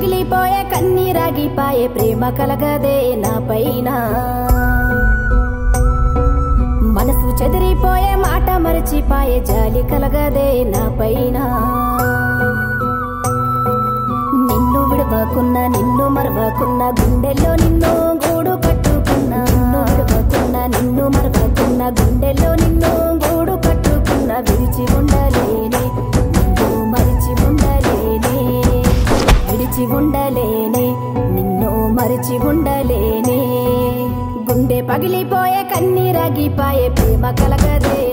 పగిలిపోయే కన్నీరాగిపాయే ప్రేమ కలగదే నా పైన మనసు చెదిరిపోయే మాట మరచిపాయే జాలి కలగదే నా పైన నిన్ను విడవకున్నా నిన్ను మరవకున్నా గుండెల్లో నిన్ను గూడు కట్టుకున్నా నిన్ను విడవకున్నా నిన్ను మరవకున్నా గుండెల్లో నిన్ను గూడు కట్టుకున్నా విడిచి ఉండలేనే నిన్ను మరిచి ఉండలేనే విడిచి ఉండలేనే నిన్ను మరిచి ఉండలేనే గుండె పగిలిపోయే కన్నీరాగిపాయే ప్రేమ కలగదే